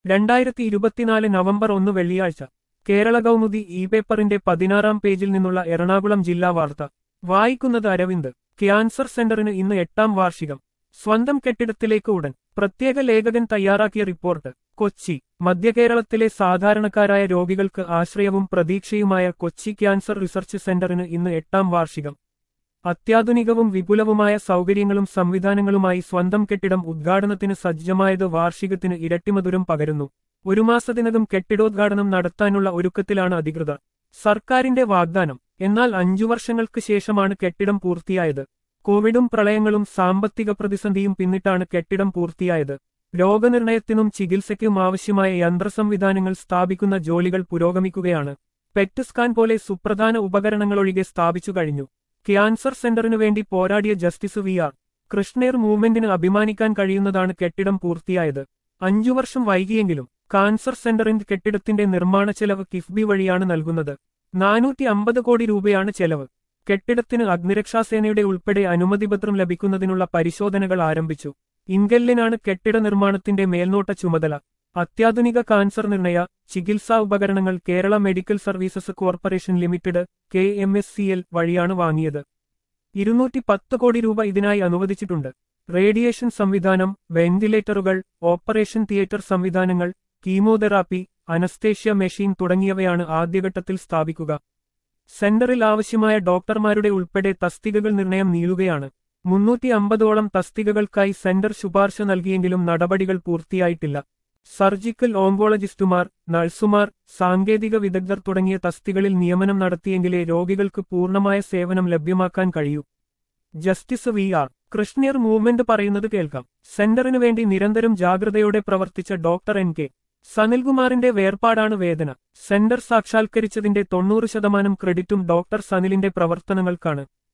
രണ്ടായിരത്തി ഇരുപത്തിനാല് നവംബർ ഒന്ന് വെള്ളിയാഴ്ച കേരള കൗമുദി ഇ പേപ്പറിന്റെ പതിനാറാം പേജിൽ നിന്നുള്ള എറണാകുളം ജില്ലാ വാർത്ത വായിക്കുന്നത് അരവിന്ദ് ക്യാൻസർ സെന്ററിന് ഇന്ന് എട്ടാം വാർഷികം സ്വന്തം കെട്ടിടത്തിലേക്ക് ഉടൻ പ്രത്യേക ലേഖകൻ തയ്യാറാക്കിയ റിപ്പോർട്ട് കൊച്ചി മധ്യകേരളത്തിലെ സാധാരണക്കാരായ രോഗികൾക്ക് ആശ്രയവും പ്രതീക്ഷയുമായ കൊച്ചി ക്യാൻസർ റിസർച്ച് സെന്ററിന് ഇന്ന് എട്ടാം വാർഷികം അത്യാധുനികവും വിപുലവുമായ സൗകര്യങ്ങളും സംവിധാനങ്ങളുമായി സ്വന്തം കെട്ടിടം ഉദ്ഘാടനത്തിന് സജ്ജമായത് വാർഷികത്തിന് ഇരട്ടിമധുരം പകരുന്നു ഒരു മാസത്തിനകം കെട്ടിടോദ്ഘാടനം നടത്താനുള്ള ഒരുക്കത്തിലാണ് അധികൃതർ സർക്കാരിന്റെ വാഗ്ദാനം എന്നാൽ അഞ്ചു വർഷങ്ങൾക്ക് ശേഷമാണ് കെട്ടിടം പൂർത്തിയായത് കോവിഡും പ്രളയങ്ങളും സാമ്പത്തിക പ്രതിസന്ധിയും പിന്നിട്ടാണ് കെട്ടിടം പൂർത്തിയായത് രോഗനിർണയത്തിനും ചികിത്സയ്ക്കും ആവശ്യമായ യന്ത്രസംവിധാനങ്ങൾ സ്ഥാപിക്കുന്ന ജോലികൾ പുരോഗമിക്കുകയാണ് പെറ്റ് സ്കാൻ പോലെ സുപ്രധാന ഉപകരണങ്ങളൊഴികെ സ്ഥാപിച്ചു കഴിഞ്ഞു ക്യാൻസർ സെന്ററിനു വേണ്ടി പോരാടിയ ജസ്റ്റിസ് വി ആർ കൃഷ്ണേർ മൂവ്മെന്റിന് അഭിമാനിക്കാൻ കഴിയുന്നതാണ് കെട്ടിടം പൂർത്തിയായത് അഞ്ചു വർഷം വൈകിയെങ്കിലും കാൻസർ സെന്ററിന്റെ കെട്ടിടത്തിന്റെ നിർമ്മാണ ചെലവ് കിഫ്ബി വഴിയാണ് നൽകുന്നത് നാനൂറ്റി അമ്പത് കോടി രൂപയാണ് ചെലവ് കെട്ടിടത്തിന് അഗ്നിരക്ഷാസേനയുടെ ഉൾപ്പെടെ അനുമതിപത്രം ലഭിക്കുന്നതിനുള്ള പരിശോധനകൾ ആരംഭിച്ചു ഇൻഗല്ലിനാണ് കെട്ടിട നിർമ്മാണത്തിന്റെ മേൽനോട്ട ചുമതല അത്യാധുനിക കാൻസർ നിർണയ ചികിത്സാ ഉപകരണങ്ങൾ Kerala medical services corporation limited K M S C L വഴിയാണ് വാങ്ങിയത് ഇരുന്നൂറ്റി പത്ത് കോടി രൂപ ഇതിനായി അനുവദിച്ചിട്ടുണ്ട് റേഡിയേഷൻ സംവിധാനം വെന്റിലേറ്ററുകൾ ഓപ്പറേഷൻ തിയേറ്റർ സംവിധാനങ്ങൾ കീമോതെറാപ്പി അനസ്തേഷ്യ മെഷീൻ തുടങ്ങിയവയാണ് ആദ്യഘട്ടത്തിൽ സ്ഥാപിക്കുക സെന്ററിൽ ആവശ്യമായ ഡോക്ടർമാരുടെ ഉൾപ്പെടെ തസ്തികകൾ നിർണയം നീളുകയാണ് മുന്നൂറ്റി അമ്പതോളം തസ്തികകൾക്കായി സെന്റർ ശുപാർശ നൽകിയെങ്കിലും നടപടികൾ പൂർത്തിയായിട്ടില്ല സർജിക്കൽ ഓങ്കോളജിസ്റ്റുമാർ നഴ്സുമാർ സാങ്കേതിക വിദഗ്ധർ തുടങ്ങിയ തസ്തികളിൽ നിയമനം നടത്തിയെങ്കിലേ രോഗികൾക്ക് പൂർണ്ണമായ സേവനം ലഭ്യമാക്കാൻ കഴിയൂ justice V R Krishnaiyer movement പറയുന്നത് കേൾക്കാം സെന്ററിനു വേണ്ടി നിരന്തരം ജാഗ്രതയോടെ പ്രവർത്തിച്ച ഡോക്ടർ എൻ കെ സനിൽകുമാറിന്റെ വേർപാടാണ് വേദന സെന്റർ സാക്ഷാത്കരിച്ചതിന്റെ തൊണ്ണൂറ് ശതമാനം ക്രെഡിറ്റും ഡോക്ടർ സനിലിന്റെ പ്രവർത്തനങ്ങൾക്കാണ്